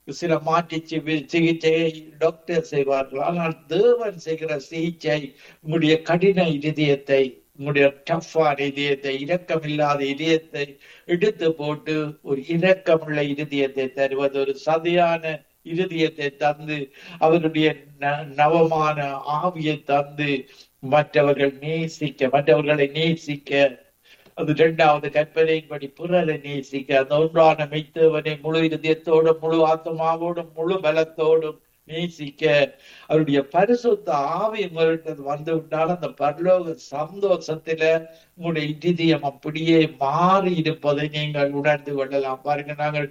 சில மாற்றி சி- சிகிச்சையை டாக்டர் செய்வார்கள் ஆனால் தேவன் செய்கிற சிகிச்சை உங்களுடைய கடின இதயத்தை உங்களுடைய டஃப்பான இதயத்தை இரக்கமில்லாத இதயத்தை எடுத்து போட்டு ஒரு இரக்கமுள்ள இருதயத்தை தருவது ஒரு சதையான இருதயத்தை தந்து அவருடைய ந- நவமான ஆவியை தந்து மற்றவர்கள் நேசிக்க மற்றவர்களை நேசிக்க அது இரண்டாவது கற்பனையின்படி பிறரை நேசிக்க அந்த ஒன்றான மெய்த்தவனை முழு இதயத்தோடும் முழு ஆத்மாவோடும் முழு பலத்தோடும் நேசிக்க அவருடைய பரிசுத்த ஆவி உங்கள்கிட்ட வந்து விட்டால் அந்த பரலோக சந்தோஷத்தில உங்களுடைய இதயம் அப்படியே மாறி இருப்பதை நீங்கள் உணர்ந்து கொள்ளலாம் பாருங்க நாங்கள்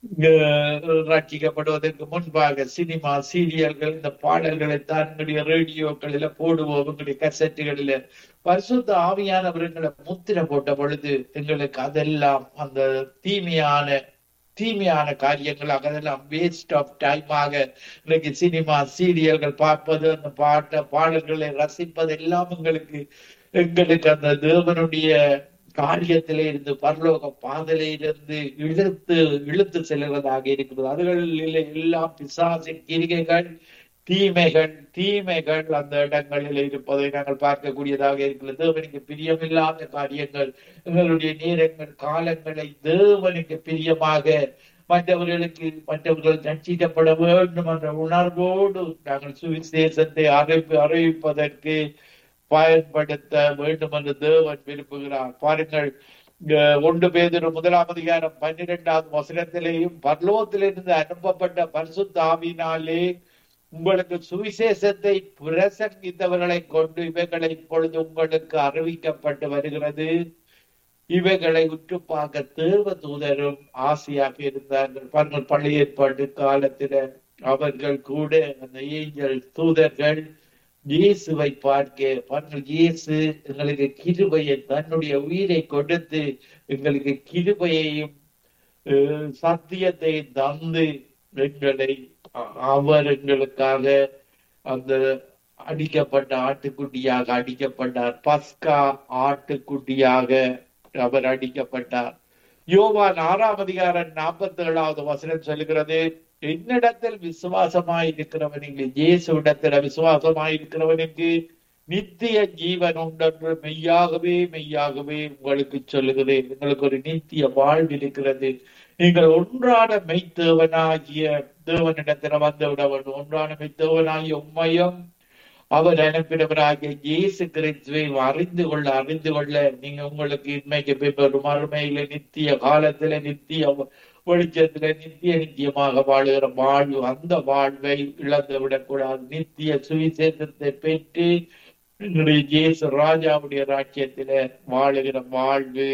அஹ், ரட்சிக்கப்படுவதற்கு முன்பாக சினிமா சீரியல்கள் இந்த பாடல்களை தான் எங்களுடைய ரேடியோக்களில போடுவோம் எங்களுடைய கசட்டுகளில பரிசுத்த ஆவியானவர்களை முத்திரை போட்ட பொழுது எங்களுக்கு அதெல்லாம் அந்த தீமையான தீமையான காரியங்கள் அதெல்லாம் வேஸ்ட் ஆஃப் டைமாக இன்னைக்கு சினிமா சீரியல்கள் பார்ப்பது அந்த பாட்ட பாடல்களை ரசிப்பது எல்லாம் எங்களுக்கு எங்களுக்கு அந்த தேவனுடைய காரியத்திலே இருந்து பரலோக பாதலையிலிருந்து இழுத்து இழுத்து செல்வதாக இருக்கிறது அதுகளில் எல்லாம் பிசாசின் கிரிகைகள் தீமைகள் தீமைகள் அந்த இடங்களில் இருப்பதை நாங்கள் பார்க்கக்கூடியதாக இருக்கிறது தேவனுக்கு பிரியமில்லாத காரியங்கள் எங்களுடைய நேரங்கள் காலங்களை தேவனுக்கு பிரியமாக மற்றவர்களுக்கு மற்றவர்கள் ரட்சிக்கப்பட வேண்டும் என்ற உணர்வோடு நாங்கள் சுவிசேஷத்தை அறிவி அறிவிப்பதற்கு பயன்படுத்த வேண்டும் என்று தேவன் விரும்புகிறார் பாருங்கள் இங்க ஒன்று பேதொரு முதலாம் அதிகாரம் பன்னிரெண்டாவது வசனத்திலேயும் பரலோகத்திலிருந்து அனுப்பப்பட்ட பரிசுத்த ஆவியினாலே உங்களுக்கு சுவிசேஷத்தை பிரசங்கித்தவர்களை கொண்டு இவைகளை இப்பொழுது உங்களுக்கு அறிவிக்கப்பட்டு வருகிறது இவைகளை உற்று பார்க்க தேவ தூதரும் ஆசையாக இருந்தார்கள் பாருங்கள் பழைய ஏற்பாட்டு காலத்தில அவர்கள் கூட அந்த ஏஞ்சல் தூதர்கள் இயேசுவை பார்க்க பாருங்கள் இயேசு எங்களுக்கு கிருபையை தன்னுடைய உயிரை கொடுத்து எங்களுக்கு கிருபையையும் அஹ், சத்தியத்தையும் தந்து எங்களை அ- அவர் எங்களுக்காக அந்த அடிக்கப்பட்ட ஆட்டுக்குட்டியாக அடிக்கப்பட்டார் பஸ்கா ஆட்டுக்குட்டியாக அவர் அடிக்கப்பட்டார் யோவான் ஆறாம் அதிகாரம் நாற்பத்தி ஏழாவது வசனம் சொல்லுகிறது என்னிடத்தில் விசுவாசமாய் இருக்கிறவனுக்கு இயேசுவிடத்தில் விசுவாசமாய் இருக்கிறவனுக்கு நித்திய ஜீவன் உண்டென்று மெய்யாகவே மெய்யாகவே உங்களுக்கு சொல்லுகிறேன் உங்களுக்கு ஒரு நித்திய வாழ்வு இருக்கிறது நீங்கள் ஒன்றான மெய்த்தேவனாகிய தேவனிடத்தில் வந்து விட வேண்டும் ஒன்றான மெய்த்தேவனாகிய உண்மையும் அவர் அனுப்பினவராகிய இயேசு கிறிஸ்துவை அறிந்து கொள்ள அறிந்து கொள்ள நீங்க உங்களுக்கு இன்மைக்கு பின்பு மறுமையில நித்திய காலத்துல நித்திய வெளிச்சத்துல நித்திய நித்தியமாக வாழுகிற வாழ்வு அந்த வாழ்வை இழந்து விடக்கூடாது நித்திய சுவிசேஷத்தை பெற்று எங்களுடைய இயேசு ராஜாவுடைய ராஜ்யத்தில வாழுகிற வாழ்வு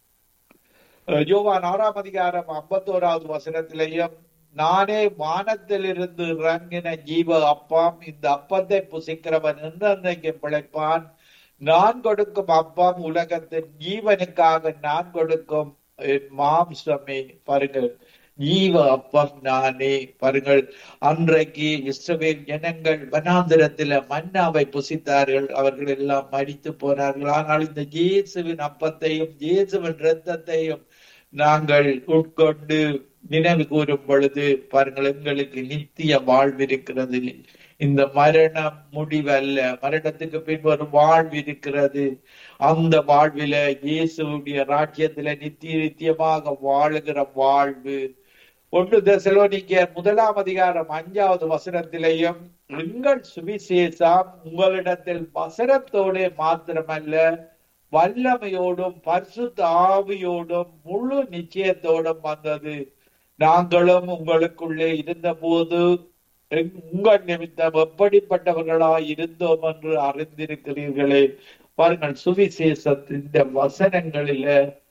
அஹ் யோவான் ஆறாம் அதிகாரம் ஐம்பத்தோராவது வசனத்திலேயும் நானே வானத்திலிருந்து இறங்கின ஜீவ அப்பம் இந்த அப்பத்தை புசிக்கிறவன் என்றென்றைக்கு பிழைப்பான் நான் கொடுக்கும் அப்பம் உலகத்தின் ஜீவனுக்காக நான் கொடுக்கும் என் மாம்சமே பாருங்கள் ஜீவ அப்பம் நானே பாருங்கள் அன்றைக்கு இஸ்ரவேல் ஜனங்கள் வனாந்திரத்தில மன்னாவை புசித்தார்கள் அவர்கள் எல்லாம் மடித்து போனார்கள் ஆனால் இந்த இயேசுவின் அப்பத்தையும் இயேசுவின் இரத்தத்தையும் நாங்கள் உட்கொண்டு நினைவு கூறும் பொழுது பாருங்கள் எங்களுக்கு நித்திய வாழ்வு இருக்கிறது இந்த மரணம் முடிவல்ல மரணத்துக்கு பின் ஒரு வாழ்வு இருக்கிறது அந்த வாழ்வில இயேசுடைய ராஜ்யத்தில நித்திய நித்தியமாக வாழுகிற வாழ்வு ஒன்று தெசலோனிக்கர் முதலாம் அதிகாரம் அஞ்சாவது வசனத்திலேயும் எங்கள் சுவிசேஷம் உங்களிடத்தில் வசனத்தோட மாத்திரமல்ல வல்லமையோடும் பரிசுத்த ஆவியோடும் முழு நிச்சயத்தோடும் வந்தது நாங்களும் உங்களுக்குள்ளே இருந்தபோது எங்- உங்கள் நிமித்தம் எப்படிப்பட்டவர்களாய் இருந்தோம் என்று அறிந்திருக்கிறீர்களே பாருங்கள் சுவிசேஷத்தின் வசனங்களில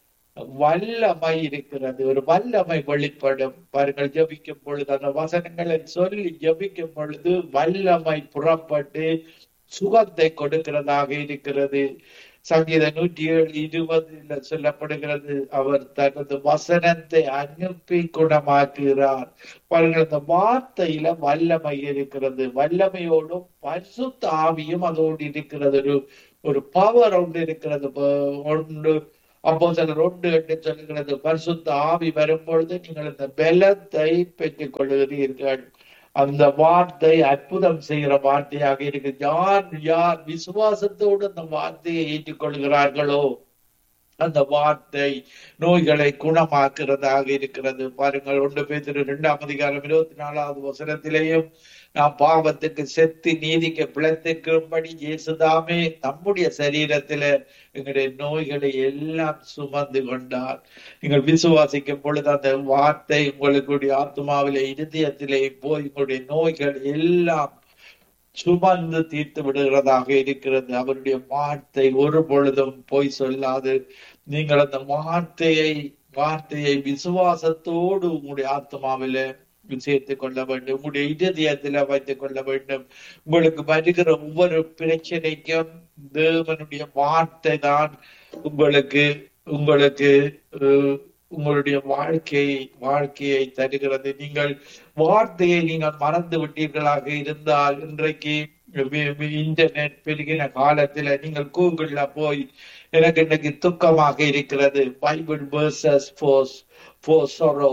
வல்லமை இருக்கிறது ஒரு வல்லமை வெளிப்படும் பாருங்கள் ஜெபிக்கும் பொழுது அந்த வசனங்களை சொல்லி ஜெபிக்கும் பொழுது வல்லமை புறப்பட்டு சுகத்தை கொடுக்கிறதாக இருக்கிறது சங்கீத நூற்றி ஏழு இருபதுல சொல்லப்படுகிறது அவர் தனது வசனத்தை அனுப்பி குணமாக்குகிறார் பாருங்கள் அந்த வார்த்தையில வல்லமை இருக்கிறது வல்லமையோடும் பரிசுத்த ஆவியும் அதோடு இருக்கிறது ஒரு ஒரு பவர் ஒன்று இருக்கிறது ப- ஒன்று அப்போ சிலர் ஒன்று என்று சொல்லுகிறது பரிசுத்த ஆவி வரும்பொழுது நீங்கள் இந்த பலத்தை பெற்றுக் கொள்கிறீர்கள் அந்த வார்த்தை அற்புதம் செய்கிற வார்த்தையாக இருக்கு யார் யார் விசுவாசத்தோடு அந்த வார்த்தையை ஏற்றுக்கொள்கிறார்களோ அந்த வார்த்தை நோய்களை குணமாக்குறதாக இருக்கிறது பாருங்கள் ஒன்று பேர் இரண்டாம் அதிகாரம் இருபத்தி நாலாவது வசனத்திலேயும் நாம் பாவத்துக்கு செத்து நீதிக்கு பிழைத்திருக்கும்படி இயேசுதாமே நம்முடைய சரீரத்தில எங்களுடைய நோய்களை எல்லாம் சுமந்து கொண்டார் நீங்கள் விசுவாசிக்கும் பொழுது அந்த வார்த்தை உங்களுடைய ஆத்மாவிலே இருதயத்திலே போய் உங்களுடைய நோய்கள் எல்லாம் சுமந்து தீர்த்து விடுகிறதாக இருக்கிறது அவருடைய வார்த்தை ஒரு பொழுதும் பொய் சொல்லாது நீங்கள் அந்த வார்த்தையை வார்த்தையை விசுவாசத்தோடு உங்களுடைய ஆத்மாவில சேர்த்துக் கொள்ள வேண்டும் உங்களுடைய இதயத்துல வைத்துக் கொள்ள வேண்டும் உங்களுக்கு வருகிற ஒவ்வொரு பிரச்சனைக்கும் தேவனுடைய வார்த்தை தான் உங்களுக்கு உங்களுக்கு உங்களுடைய வாழ்க்கையை வாழ்க்கையை தருகிறது நீங்கள் வார்த்தையை நீங்கள் மறந்து விட்டீர்களாக இருந்தால் இன்றைக்கு இன்டர்நெட் பெருகின காலத்துல நீங்கள் கூகுள்ல போய் எனக்கு இன்னைக்கு துக்கமாக இருக்கிறது Bible verses force for sorrow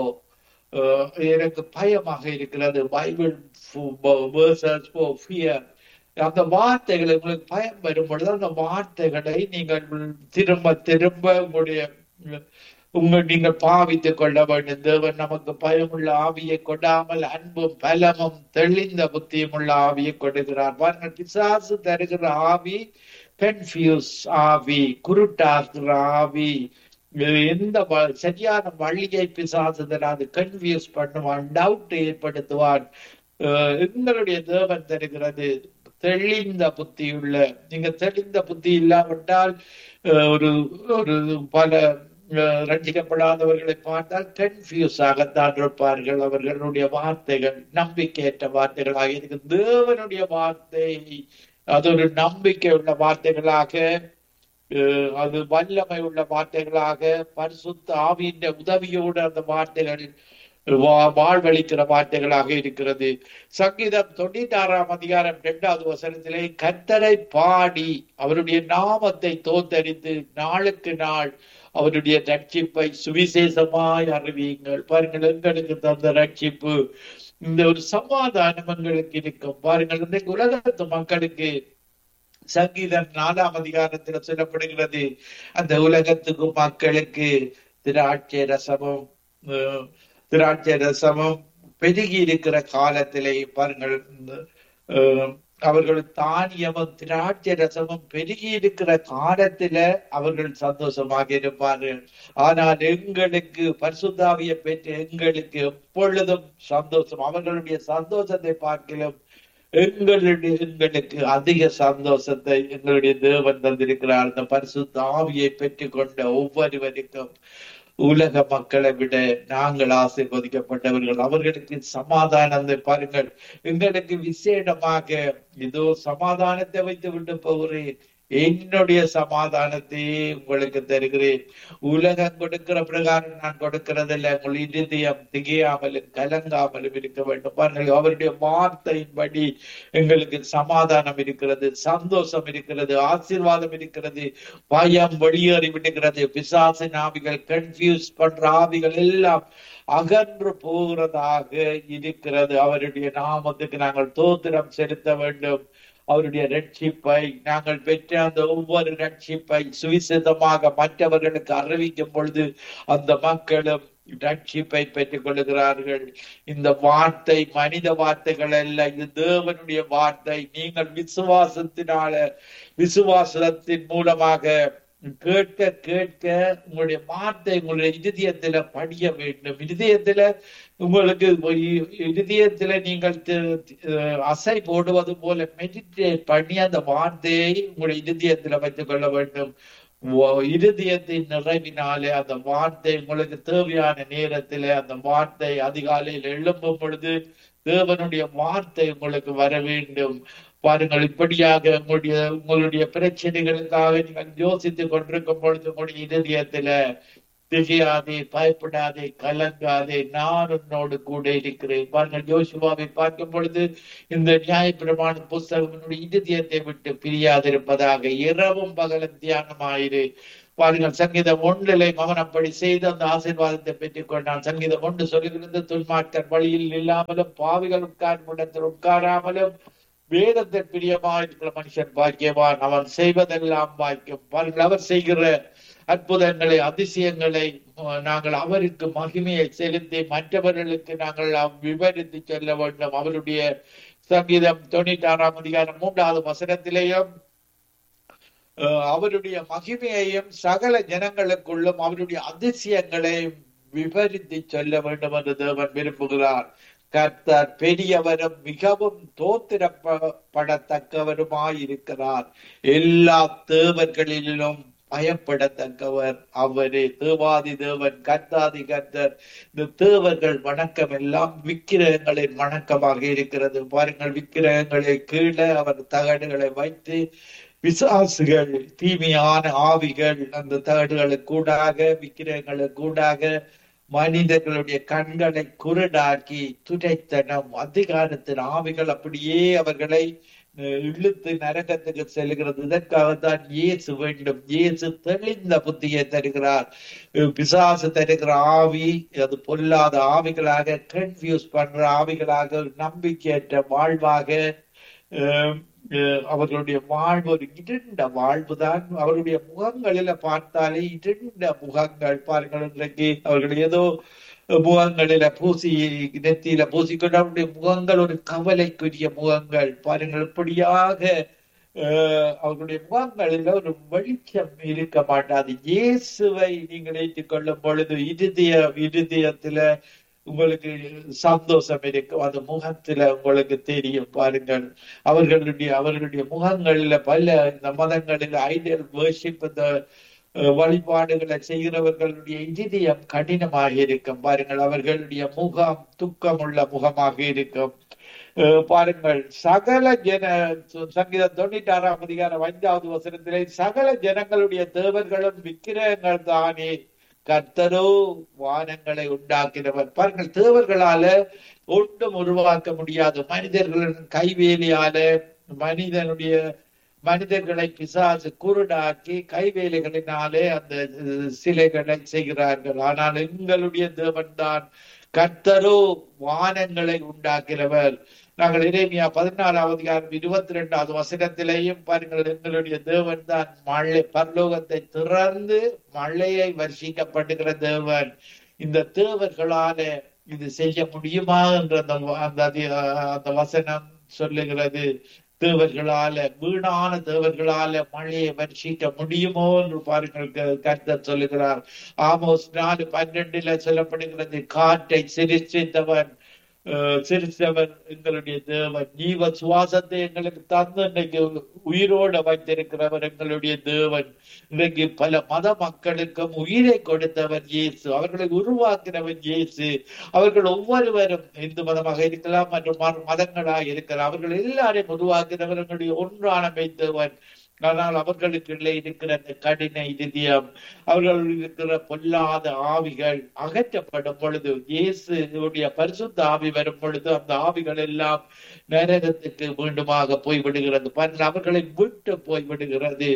எனக்கு பயமாக இருக்கிறது பைபிள் வேர்சஸ் ஃபோர் ஃபியர் அந்த வார்த்தைகளை உங்களுக்கு பயம் வரும் பொழுது அந்த வார்த்தைகளை நீங்கள் திரும்ப திரும்ப உங்களுடைய உங்க நீங்கள் பாவித்துக் கொள்ள வேண்டும் தேவன் நமக்கு பயமுள்ள ஆவியை கொடாமல் அன்பும் பலமும் தெளிந்த புத்தியும் உள்ள ஆவியை கொடுக்கிறார் பாருங்கள் பிசாசு தருகிற ஆவி கன்ஃபியூஸ் ஆவி குருட்டாக்குற ஆவி எந்த சரியான வழியை பிசாசு தராது கன்ஃபியூஸ் பண்ணுவான் டவுட் ஏற்படுத்துவான் எங்களுடைய தேவன் தருகிறது தெளிந்த புத்தியுள்ள நீங்க தெளிந்த புத்தி இல்லாவிட்டால் ஒரு ஒரு பல ரட்சிக்கப்படாதவர்களை பார்த்தால் கன்ஃபியூஸ் ஆகத்தான் இருப்பார்கள் அவர்களுடைய வார்த்தைகள் நம்பிக்கையற்ற வார்த்தைகளாக இருக்கு தேவனுடைய வார்த்தை அது ஒரு நம்பிக்கை உள்ள வார்த்தைகளாக அது வல்லமை உள்ள வார்த்தைகளாக பரிசுத்த ஆவியின் உதவியோடு அந்த வார்த்தைகள் வாழ்வழிக்கிற வார்த்தைகளாக இருக்கிறது சங்கீதம் தொண்ணூத்தி ஆறாம் அதிகாரம் இரண்டாவது வசனத்திலே கத்தரை பாடி அவருடைய நாமத்தை தோத்தரித்து நாளுக்கு நாள் அவருடைய ரட்சிப்பை சுவிசேஷமாய் அறிவியுங்கள் பாருங்கள் எங்களுக்கு தந்த ரட்சிப்பு இந்த ஒரு சமாதானம் எங்களுக்கு இருக்கும் பாருங்கள் இந்த உலகத்து மக்களுக்கு சங்கீதம் நாலாம் அதிகாரத்தில் சொல்லப்படுகிறது அந்த உலகத்துக்கு மக்களுக்கு திராட்சை ரசமும் திராட்சை ரசமும் பெருகி இருக்கிற காலத்திலே பாருங்கள் அவர்கள் தானியமும் திராட்சை ரசமும் பெருகி இருக்கிற காலத்துல அவர்கள் சந்தோஷமாக இருப்பார்கள் ஆனால் எங்களுக்கு பரிசுத்தாவிய பெற்று எங்களுக்கு எப்பொழுதும் சந்தோஷம் அவர்களுடைய சந்தோஷத்தை பார்க்கலாம் எங்களுடைய எங்களுக்கு அதிக சந்தோஷத்தை எங்களுடைய தேவன் தந்திருக்கிறார் அந்த பரிசுத்த ஆவியை பெற்றுக் கொண்ட ஒவ்வொருவருக்கும் உலக மக்களை விட நாங்கள் ஆசீர்வதிக்கப்பட்டவர்கள் அவர்களுக்கு சமாதானத்தை பாருங்கள் எங்களுக்கு விசேடமாக இதோ சமாதானத்தை வைத்து விட்டு போகிறேன் என்னுடைய சமாதானத்தையே உங்களுக்கு தருகிறேன் உலகம் கொடுக்கிற பிரகாரம் நான் கொடுக்கிறதில்ல உங்கள் இருதயம் திகையாமலும் கலங்காமலும் இருக்க வேண்டும் பாருங்கள் அவருடைய வார்த்தையின்படி எங்களுக்கு சமாதானம் இருக்கிறது சந்தோஷம் இருக்கிறது ஆசீர்வாதம் இருக்கிறது பயம் வெளியேறி விடுகிறது பிசாசின் ஆவிகள் கன்ஃபியூஸ் பண்ற ஆவிகள் எல்லாம் அகன்று போகிறதாக இருக்கிறது அவருடைய நாமத்துக்கு நாங்கள் தோத்திரம் செலுத்த வேண்டும் அவருடைய ரட்சிப்பை நாங்கள் பெற்ற அந்த ஒவ்வொரு ரட்சிப்பை சுவிசேதமாக மற்றவர்களுக்கு அறிவிக்கும் பொழுது அந்த மக்களும் ரட்சிப்பை பெற்றுக் கொள்கிறார்கள் இந்த வார்த்தை மனித வார்த்தைகள் அல்ல இது தேவனுடைய வார்த்தை நீங்கள் விசுவாசத்தினால விசுவாசத்தின் மூலமாக கேட்க கேட்க உங்களுடைய வார்த்தை உங்களுடைய இருதயத்துல படிய வேண்டும் இருதயத்துல உங்களுக்கு இருதயத்துல நீங்கள் அசை போடுவது போல மெடிடேட் பண்ணி அந்த வார்த்தையை உங்களுடைய இருதயத்துல வைத்துக் கொள்ள வேண்டும் இருதயத்தின் நிறைவினாலே அந்த வார்த்தை உங்களுக்கு தேவையான நேரத்துல அந்த வார்த்தை அதிகாலையில் எழும்பும் பொழுது தேவனுடைய வார்த்தை உங்களுக்கு வர வேண்டும் பாருங்கள் இப்படியாக உங்களுடைய உங்களுடைய பிரச்சனைகளுக்காக நீங்கள் யோசித்துக் கொண்டிருக்கும் பொழுது உங்களுடைய இதயத்துல திகையாதே பயப்படாதே கலங்காதே நான் உன்னோடு கூட இருக்கிறேன் பாருங்கள் யோசுவாவை பார்க்கும் பொழுது இந்த நியாயப்பிரமாண புஸ்தகம் இதயத்தை விட்டு பிரியாதிருப்பதாக இரவும் பகலும் தியானமாயிரு பாருங்கள் சங்கீதம் ஒன்றிலே மகனப்படி செய்து அந்த ஆசீர்வாதத்தை பெற்றுக் கொண்டான் சங்கீதம் ஒன்று சொல்லுகிறது துன்மார்க்கர் வழியில் இல்லாமலும் பாவிகள் உட்காரும் இடத்தில் உட்காராமலும் வேதத்தில் பிரியமாயிருக்கிற மனுஷன் பாக்கியவான் அவன் செய்வதெல்லாம் பாக்கியம் பாருங்கள் அவர் செய்கிற அற்புதங்களை அதிசயங்களை அஹ், நாங்கள் அவருக்கு மகிமையை செலுத்தி மற்றவர்களுக்கு நாங்கள் அவ் விவரித்து சொல்ல வேண்டும் அவருடைய சங்கீதம் தொண்ணூற்றி ஆறாம் அதிகாரம் மூன்றாவது வசனத்திலேயும் அஹ், அவருடைய மகிமையையும் சகல ஜனங்களுக்குள்ளும் அவருடைய அதிசயங்களையும் விவரித்து சொல்ல வேண்டும் என்று தேவன் விரும்புகிறார் கர்த்தர் பெரியவரும் மிகவும் தோத்திரப்படத்தக்கவருமாயிருக்கிறார் எல்லா தேவர்களிலும் பயப்படத்தக்கவர் அவரே தேவாதி தேவன் கர்த்தாதி கர்த்தர் இந்த தேவர்கள் வணக்கம் எல்லாம் விக்கிரகங்களின் வணக்கமாக இருக்கிறது பாருங்கள் விக்கிரகங்களை கீழே அவர் தகடுகளை வைத்து பிசாசுகள் தீமையான ஆவிகள் அந்த தகடுகளுக்கு கூடாக விக்கிரகங்களுக்கு கூடாக மனிதர்களுடைய கண்களை குருடாக்கி துடைத்தனம் அதிகாரத்தின் ஆவிகள் அப்படியே அவர்களை அஹ், இழுத்து நரகத்துக்கு செல்கிறது இதற்காகத்தான் இயேசு வேண்டும் இயேசு தெளிந்த புத்தியை தருகிறார் அஹ், பிசாசு தருகிற ஆவி அது பொல்லாத ஆவிகளாக கன்ஃபியூஸ் பண்ற ஆவிகளாக நம்பிக்கையற்ற வாழ்வாக அஹ், அஹ், அவர்களுடைய வாழ்வு ஒரு இருண்ட வாழ்வுதான் அவருடைய முகங்களில பார்த்தாலே இருண்ட முகங்கள் பாருங்கள் இன்றைக்கு அவர்கள் ஏதோ முகங்களில பூசி நெத்தியில பூசிக்கொண்டு அவருடைய முகங்கள் ஒரு கவலைக்குரிய முகங்கள் பாருங்கள் இப்படியாக அஹ், அவர்களுடைய முகங்களில் ஒரு வெளிச்சம் இருக்க மாட்டாது இயேசுவை நீங்கள் ஏற்றுக் கொள்ளும் பொழுது இருதய இருதயத்துல உங்களுக்கு சந்தோஷம் இருக்கும் அந்த முகத்துல உங்களுக்கு தெரியும் பாருங்கள் அவர்களுடைய அவர்களுடைய முகங்களில பல இந்த மதங்களில் ஐடியல் வேர்ஷிப் இந்த அஹ், வழிபாடுகளை செய்கிறவர்களுடைய இதயம் கடினமாக இருக்கும் பாருங்கள் அவர்களுடைய முகம் துக்கமுள்ள முகமாக இருக்கும் அஹ், பாருங்கள் சகல ஜன சங்கீதம் தொண்ணூற்றி ஆறாம் அதிகாரம் ஐந்தாவது வசனத்திலே சகல ஜனங்களுடைய தேவர்களும் விக்கிரகங்கள் தானே கர்த்தரோ வானங்களை உண்டாக்கினவர் பாருங்கள் தேவர்களால ஒன்றும் உருவாக்க முடியாது மனிதர்களின் கைவேலியால மனிதனுடைய மனிதர்களை பிசாசு குருடாக்கி கைவேலைகளினாலே அந்த அஹ், சிலைகளை செய்கிறார்கள் ஆனால் எங்களுடைய தேவன் தான் கர்த்தரோ வானங்களை உண்டாக்கிறவர் நாங்கள் இறைமையா பதினாலாவது அதிகாரம் இருபத்தி ரெண்டாவது வசனத்திலேயும் பாருங்கள் எங்களுடைய தேவன் தான் மழை பரலோகத்தை திறந்து மழையை வர்ஷிக்கப்படுகிற தேவன் இந்த தேவர்களால இது செய்ய முடியுமா என்ற அந்த வ- அந்த அதி- அந்த வசனம் சொல்லுகிறது தேவர்களால வீணான தேவர்களால மழையை வர்ஷிக்க முடியுமோ என்று பாருங்கள் க- கர்த்தர் சொல்லுகிறார் ஆமோஸ் நாலு பன்னெண்டுல சொல்லப்படுகிறது காற்றை சிரிச்சித்தவன் அஹ், சிரிச்சவன் எங்களுடைய தேவன் ஜீவ சுவாசத்தை எங்களுக்கு தந்து இன்னைக்கு உயிரோட வைத்திருக்கிறவர் எங்களுடைய தேவன் இன்றைக்கு பல மத மக்களுக்கும் உயிரை கொடுத்தவர் இயேசு அவர்களை உருவாக்கினவன் இயேசு அவர்கள் ஒவ்வொருவரும் இந்து மதமாக இருக்கலாம் மற்றும் மறு மதங்களாக இருக்கலாம் அவர்கள் எல்லாரையும் உருவாக்கினவர் எங்களுடைய ஒன்றான மெய்த்தவன் ஆனால் அவர்களுக்குள்ளே இருக்கிற அந்த கடின இதயம் அவர்கள் இருக்கிற பொல்லாத ஆவிகள் அகற்றப்படும் பொழுது இயேசுடைய பரிசுத்த ஆவி வரும் பொழுது அந்த ஆவிகள் எல்லாம் நரகத்துக்கு மீண்டுமாக போய் விடுகிறது பாருங்கள் அவர்களை விட்டு போய் விடுகிறது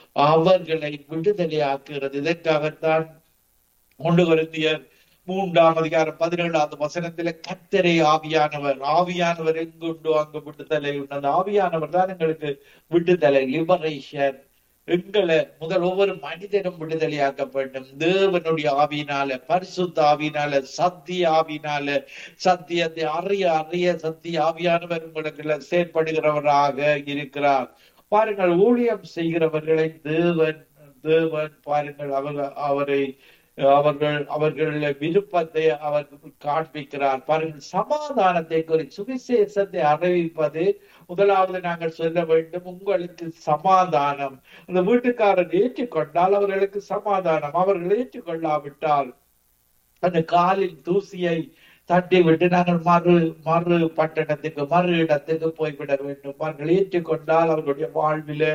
அவர்களை விடுதலையாக்குகிறது இதற்காகத்தான் ஒன்று கொரிந்தியர் மூன்றாம் அதிகாரம் பதினேழாவது வசனத்தில கத்தரை ஆவியானவர் ஆவியானவர் எங்குண்டோ அங்கு விடுதலை உண்டு அந்த ஆவியானவர் தான் எங்களுக்கு விடுதலை லிபரேஷன் எங்களை முதல் ஒவ்வொரு மனிதனும் விடுதலையாக்கப்படும் தேவனுடைய ஆவியினால பரிசுத்த ஆவியினால சத்திய ஆவியினால சத்தியத்தை அறிய அறிய சத்திய ஆவியானவர் உங்களுக்கு செயற்படுகிறவராக இருக்கிறார் பாருங்கள் ஊழியம் செய்கிறவர்களை தேவன் தேவன் பாருங்கள் அவர் அவரை அவர்கள் அவர்கள் விருப்பத்தை அவர் காண்பிக்கிறார் பாருங்கள் சமாதானத்தை குறித்து சுவிசேஷத்தை அறிவிப்பது முதலாவது நாங்கள் சொல்ல வேண்டும் உங்களுக்கு சமாதானம் அந்த வீட்டுக்காரர் ஏற்றுக்கொண்டால் அவர்களுக்கு சமாதானம் அவர்கள் ஏற்றுக்கொள்ளாவிட்டால் அந்த காலில் தூசியை தட்டி விட்டு நாங்கள் மறு மறு பட்டணத்துக்கு மறு இடத்துக்கு போய்விட வேண்டும் அவர்கள் ஏற்றுக்கொண்டால் அவர்களுடைய வாழ்வில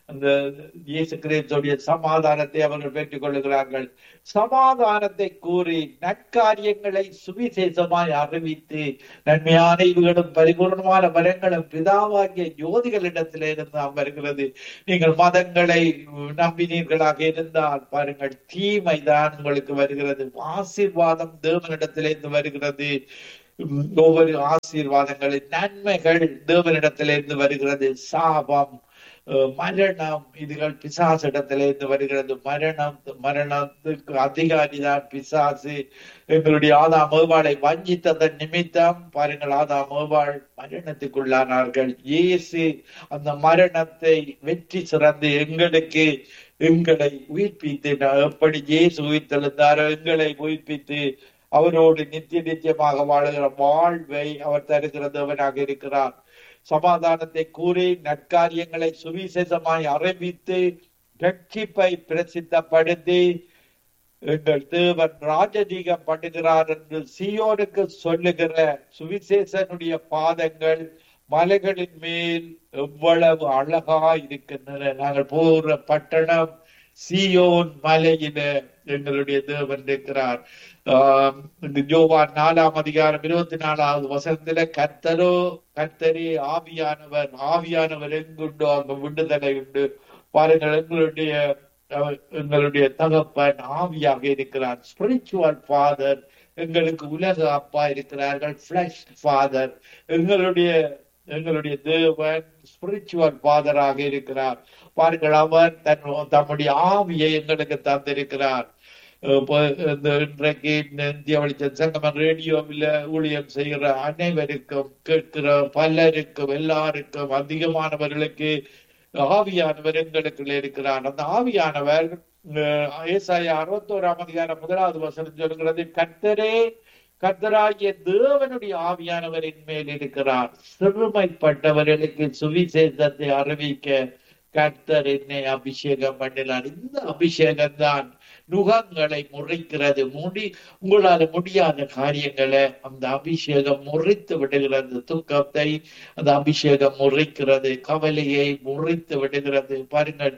அந்த இயேசு கிறிஸ்துடைய சமாதானத்தை அவர்கள் பெற்றுக் கொள்ளுகிறார்கள் சமாதானத்தை கூறி நற்காரியங்களை சுவிசேஷமாய் அறிவித்து நன்மையான இவுகளும் பரிபூர்ணமான வரங்களும் பிதாவாகிய ஜோதிகளிடத்திலே இருந்து வருகிறது நீங்கள் மதங்களை நம்பினீர்களாக இருந்தால் பாருங்கள் தீமைதான் உங்களுக்கு வருகிறது ஆசீர்வாதம் தேவனிடத்திலிருந்து வருகிறது உம், ஒவ்வொரு ஆசீர்வாதங்களின் நன்மைகள் தேவனிடத்திலிருந்து வருகிறது சாபம் அஹ், மரணம் இதுகள் பிசாசிடத்திலிருந்து வருகிறது மரணம் மரணத்துக்கு அதிகாரிதான் பிசாசு எங்களுடைய ஆதாம் ஏவாளை வஞ்சித்ததன் நிமித்தம் பாருங்கள் ஆதாம் ஏவாள் மரணத்துக்குள்ளானார்கள் இயேசு அந்த மரணத்தை வெற்றி சிறந்து எங்களுக்கு எங்களை உயிர்ப்பித்து நான் எப்படி இயேசு உயிர்த்தெழுந்தாரோ எங்களை உயிர்ப்பித்து அவரோடு நித்திய நித்தியமாக வாழுகிற வாழ்வை அவர் தருகிற தேவனாக இருக்கிறார் சமாதானத்தை கூறி நற்காரியங்களை சுவிசேஷமாய் அறிவித்து ரட்சிப்பை பிரசித்தப்படுத்தி எங்கள் தேவன் ராஜதீகம் பண்ணுகிறார் என்று சியோனுக்கு சொல்லுகிற சுவிசேஷனுடைய பாதங்கள் மலைகளின் மேல் எவ்வளவு அழகா இருக்கின்றன நாங்கள் போகிற பட்டணம் சியோன் மலையில எங்களுடைய தேவன் இருக்கிறார் ஆஹ் இந்த யோவான் நாலாம் அதிகாரம் இருபத்தி நாலாவது வசனத்துல கர்த்தரோ கர்த்தரே ஆவியானவர் ஆவியானவர் எங்குண்டோ அங்க விடுதலை உண்டு பாருங்கள் எங்களுடைய அவர் எங்களுடைய தகப்பன் ஆவியாக இருக்கிறார் ஸ்பிரிச்சுவல் ஃபாதர் எங்களுக்கு உலக அப்பா இருக்கிறார்கள் ஃபிளஷ் ஃபாதர் எங்களுடைய எங்களுடைய தேவன் ஸ்பிரிச்சுவல் ஃபாதராக இருக்கிறார் பாருங்கள் அவர் தன் தம்முடைய ஆவியை எங்களுக்கு தந்திருக்கிறார் இப்போ இந்த இன்றைக்கு இந்த இந்திய வெளிச்சம் சங்கமம் ரேடியோவில் ஊழியம் செய்கிற அனைவருக்கும் கேட்கிற பலருக்கும் எல்லாருக்கும் அதிகமானவர்களுக்கு ஆவியானவர் எங்களுக்குள்ள இருக்கிறார் அந்த ஆவியானவர் ஏசாயா அறுபத்தோராம் அதிகாரம் முதலாவது வசனம் சொல்கிறது கர்த்தரே கர்த்தராகிய தேவனுடைய ஆவியானவரின் மேல் இருக்கிறார் சிறுமைப்பட்டவர்களுக்கு சுவிசேஷத்தை அறிவிக்க கர்த்தர் என்னை அபிஷேகம் பண்ணினார் இந்த அபிஷேகம் தான் நுகங்களை முறைக்கிறது முடி உங்களால முடியாத காரியங்களை அந்த அபிஷேகம் முறித்து விடுகிறது துக்கத்தை அந்த அபிஷேகம் முறைக்கிறது கவலையை முறித்து விடுகிறது பாருங்கள்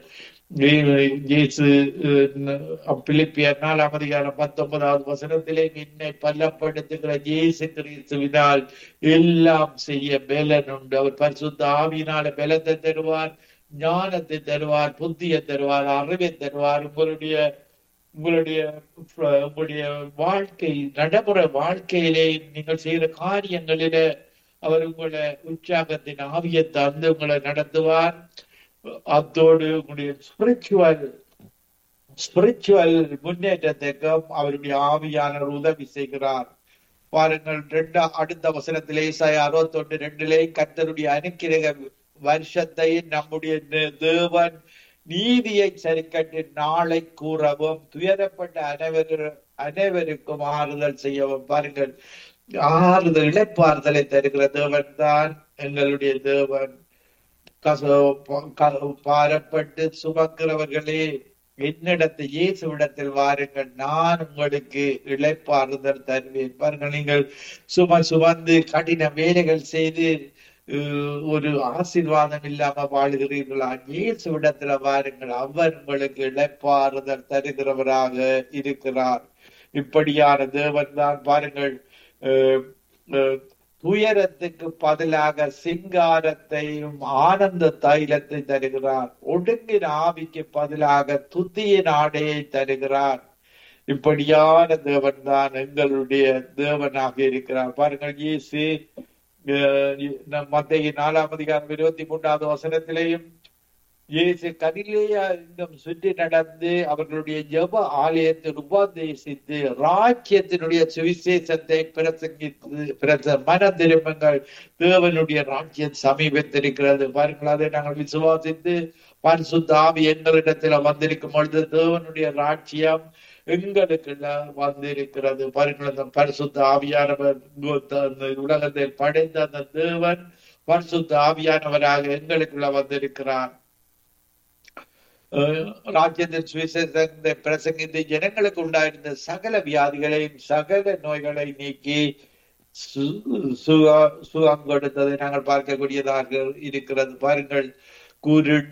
இயேசு பிலிப்பியர் நாலாம் அதிகாரம் பத்தொன்பதாவது வசனத்திலே என்னை பல்லப்படுத்துகிற இயேசு கிறிஸ்துவினால் எல்லாம் செய்ய பலன் உண்டு அவர் பரிசுத்த ஆவியினால பலத்தை தருவார் ஞானத்தை தருவார் புத்தியை தருவார் அறிவை தருவார் உங்களுடைய உங்களுடைய உங்களுடைய வாழ்க்கை நடைமுறை வாழ்க்கையிலே நீங்கள் செய்கிற காரியங்களில அவர் உங்களை உற்சாகத்தின் ஆவியை தந்து உங்களை நடத்துவார் அத்தோடு உங்களுடைய ஸ்பிரிச்சுவல் ஸ்பிரிச்சுவல் முன்னேற்றத்துக்கும் அவருடைய ஆவியானவர் உதவி செய்கிறார் பாருங்கள் ரெண்டா அடுத்த வசனத்திலே அறுபத்தி ஒன்று ரெண்டிலே கத்தருடைய அனுக்கிரக வருஷத்தை நம்முடைய தேவன் நீதியை சரிக்கட்டு நாளை கூறவும் துயரப்பட்ட அனைவரும் அனைவருக்கும் ஆறுதல் செய்யவும் பாருங்கள் ஆறுதல் இழைப்பாறுதலை தருகிற தேவன் தான் எங்களுடைய தேவன் பாரப்பட்டு சுமக்கிறவர்களே என்னிடத்தை இயேசுவிடத்தில் வாருங்கள் நான் உங்களுக்கு இழைப்பாறுதல் தருவேன் பாருங்கள் நீங்கள் சும சுமந்து கடின வேலைகள் செய்து ஒரு ஆசீர்வாதம் இல்லாம வாழுகிறீர்களா இயேசுவிடத்துல வாருங்கள் அவர் உங்களுக்கு இழைப்பாறுதல் தருகிறவராக இருக்கிறார் இப்படியான தேவன் தான் பாருங்கள் துயரத்துக்கு பதிலாக சிங்காரத்தையும் ஆனந்த தைலத்தை தருகிறார் ஒடுங்கின ஆவிக்கு பதிலாக துத்தியின் ஆடையை தருகிறார் இப்படியான தேவன் தான் எங்களுடைய தேவனாக இருக்கிறார் பாருங்கள் இயேசு மத்திய நாலாம் அதிகாரம் இருபத்தி மூன்றாவது வசனத்திலேயும் இயேசு கலிலேயா எங்கும் சுற்றி நடந்து அவர்களுடைய ஜப ஆலயத்தில் உபதேசித்து ராஜ்யத்தினுடைய சுவிசேஷத்தை பிரசங்கித்து பிரச மன திரும்பங்கள் தேவனுடைய ராஜ்யம் சமீபத்திருக்கிறது பாருங்கள் அதை நாங்கள் விசுவாசித்து பரிசுத்த ஆவி எங்களிடத்துல வந்திருக்கும் பொழுது தேவனுடைய ராஜ்யம் எங்களுக்குள்ள வந்திருக்கிறது பாருங்கள் அந்த பரிசுத்த ஆவியானவர் உலகத்தில் படைந்த அந்த தேவன் பரிசுத்த ஆவியானவராக எங்களுக்குள்ள வந்திருக்கிறார் ராஜ்யத்தின் சுவிசேஷத்தை பிரசங்கித்து ஜனங்களுக்கு உண்டாயிருந்த சகல வியாதிகளையும் சகல நோய்களை நீக்கி சுகம் கொடுத்ததை நாங்கள் பார்க்கக்கூடியதாக இருக்கிறது பாருங்கள் குருடு